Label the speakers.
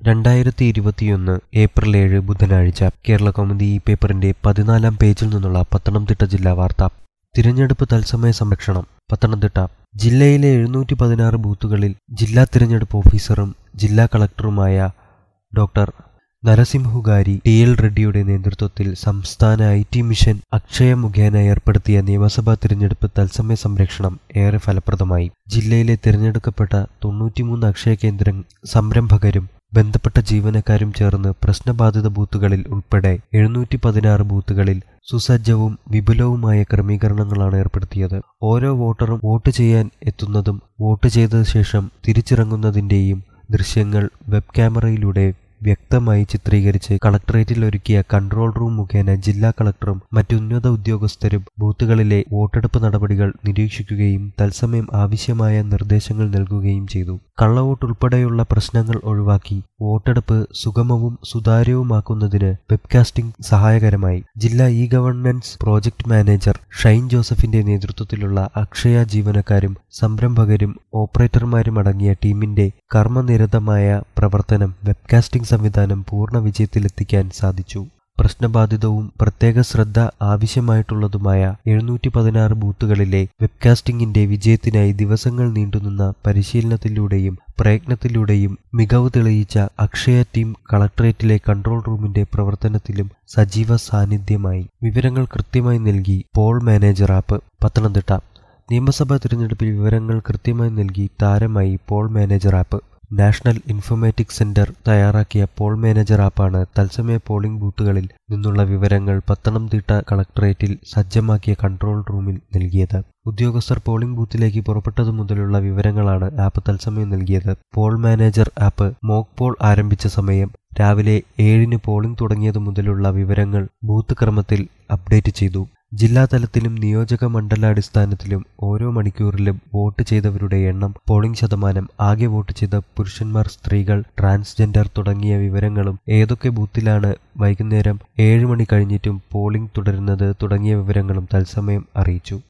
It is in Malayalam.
Speaker 1: രണ്ടായിരത്തി ഇരുപത്തിയൊന്ന് ഏപ്രിൽ ഏഴ് ബുധനാഴ്ച കേരള കൗമുദി ഈ പേപ്പറിന്റെ പതിനാലാം പേജിൽ നിന്നുള്ള പത്തനംതിട്ട ജില്ലാ വാർത്ത തിരഞ്ഞെടുപ്പ് തത്സമയ സംരക്ഷണം പത്തനംതിട്ട ജില്ലയിലെ എഴുന്നൂറ്റി പതിനാറ് ബൂത്തുകളിൽ ജില്ലാ തിരഞ്ഞെടുപ്പ് ഓഫീസറും ജില്ലാ കളക്ടറുമായ ഡോക്ടർ നരസിംഹുഗാരി ടി എൽ റെഡ്ഡിയുടെ നേതൃത്വത്തിൽ സംസ്ഥാന ഐ ടി മിഷൻ അക്ഷയ മുഖേന ഏർപ്പെടുത്തിയ നിയമസഭാ തിരഞ്ഞെടുപ്പ് തത്സമയ സംരക്ഷണം ഏറെ ഫലപ്രദമായി ജില്ലയിലെ തിരഞ്ഞെടുക്കപ്പെട്ട തൊണ്ണൂറ്റിമൂന്ന് അക്ഷയ കേന്ദ്ര സംരംഭകരും ബന്ധപ്പെട്ട ജീവനക്കാരും ചേർന്ന് പ്രശ്നബാധിത ബൂത്തുകളിൽ ഉൾപ്പെടെ എഴുന്നൂറ്റി പതിനാറ് ബൂത്തുകളിൽ സുസജ്ജവും വിപുലവുമായ ക്രമീകരണങ്ങളാണ് ഏർപ്പെടുത്തിയത് ഓരോ വോട്ടറും വോട്ട് ചെയ്യാൻ എത്തുന്നതും വോട്ട് ചെയ്ത ശേഷം തിരിച്ചിറങ്ങുന്നതിന്റെയും ദൃശ്യങ്ങൾ വെബ് ക്യാമറയിലൂടെ വ്യക്തമായി ചിത്രീകരിച്ച് കളക്ടറേറ്റിൽ ഒരുക്കിയ കൺട്രോൾ റൂം മുഖേന ജില്ലാ കളക്ടറും മറ്റുന്നത ഉദ്യോഗസ്ഥരും ബൂത്തുകളിലെ വോട്ടെടുപ്പ് നടപടികൾ നിരീക്ഷിക്കുകയും തത്സമയം ആവശ്യമായ നിർദ്ദേശങ്ങൾ നൽകുകയും ചെയ്തു കള്ളവോട്ട് ഉൾപ്പെടെയുള്ള പ്രശ്നങ്ങൾ ഒഴിവാക്കി വോട്ടെടുപ്പ് സുഗമവും സുതാര്യവുമാക്കുന്നതിന് വെബ്കാസ്റ്റിംഗ് സഹായകരമായി ജില്ലാ e governance project manager Shine ജോസഫിന്റെ നേതൃത്വത്തിലുള്ള അക്ഷയ ജീവനക്കാരും സംരംഭകരും ഓപ്പറേറ്റർമാരും അടങ്ങിയ ടീമിന്റെ കർമ്മനിരതമായ പ്രവർത്തനം വെബ്കാസ്റ്റിംഗ് സംവിധാനം പൂർണ്ണ വിജയത്തിലെത്തിക്കാൻ സാധിച്ചു പ്രശ്നബാധിതവും പ്രത്യേക ശ്രദ്ധ ആവശ്യമായിട്ടുള്ളതുമായ എഴുന്നൂറ്റി പതിനാറ് ബൂത്തുകളിലെ വെബ്കാസ്റ്റിംഗിന്റെ വിജയത്തിനായി ദിവസങ്ങൾ നീണ്ടുനിന്ന പരിശീലനത്തിലൂടെയും പ്രയത്നത്തിലൂടെയും മികവ് തെളിയിച്ച അക്ഷയ ടീം കളക്ടറേറ്റിലെ കൺട്രോൾ റൂമിന്റെ പ്രവർത്തനത്തിലും സജീവ സാന്നിധ്യമായി വിവരങ്ങൾ കൃത്യമായി നൽകി പോൾ മാനേജർ ആപ്പ് പത്തനംതിട്ട നിയമസഭാ തിരഞ്ഞെടുപ്പിൽ വിവരങ്ങൾ കൃത്യമായി നൽകി താരമായി poll manager app National Informatics Centre തയ്യാറാക്കിയ പോൾ മാനേജർ ആപ്പാണ് തത്സമയ പോളിംഗ് ബൂത്തുകളിൽ നിന്നുള്ള വിവരങ്ങൾ പത്തനംതിട്ട കളക്ടറേറ്റിൽ സജ്ജമാക്കിയ കൺട്രോൾ റൂമിൽ നൽകിയത് ഉദ്യോഗസ്ഥർ പോളിംഗ് ബൂത്തിലേക്ക് പുറപ്പെട്ടതു മുതലുള്ള വിവരങ്ങളാണ് ആപ്പ് തത്സമയം നൽകിയത് poll manager app mock poll ആരംഭിച്ച സമയം രാവിലെ ഏഴിന് പോളിംഗ് തുടങ്ങിയതു മുതലുള്ള വിവരങ്ങൾ ബൂത്ത് ക്രമത്തിൽ അപ്ഡേറ്റ് ചെയ്തു ജില്ലാതലത്തിലും നിയോജക മണ്ഡലാടിസ്ഥാനത്തിലും ഓരോ മണിക്കൂറിലും വോട്ട് ചെയ്തവരുടെ എണ്ണം പോളിംഗ് ശതമാനം ആകെ വോട്ട് ചെയ്ത പുരുഷന്മാർ സ്ത്രീകൾ ട്രാൻസ്ജെൻഡർ തുടങ്ങിയ വിവരങ്ങളും ഏതൊക്കെ ബൂത്തിലാണ് വൈകുന്നേരം ഏഴ് മണി കഴിഞ്ഞിട്ടും പോളിംഗ് തുടരുന്നത് തുടങ്ങിയ വിവരങ്ങളും തത്സമയം അറിയിച്ചു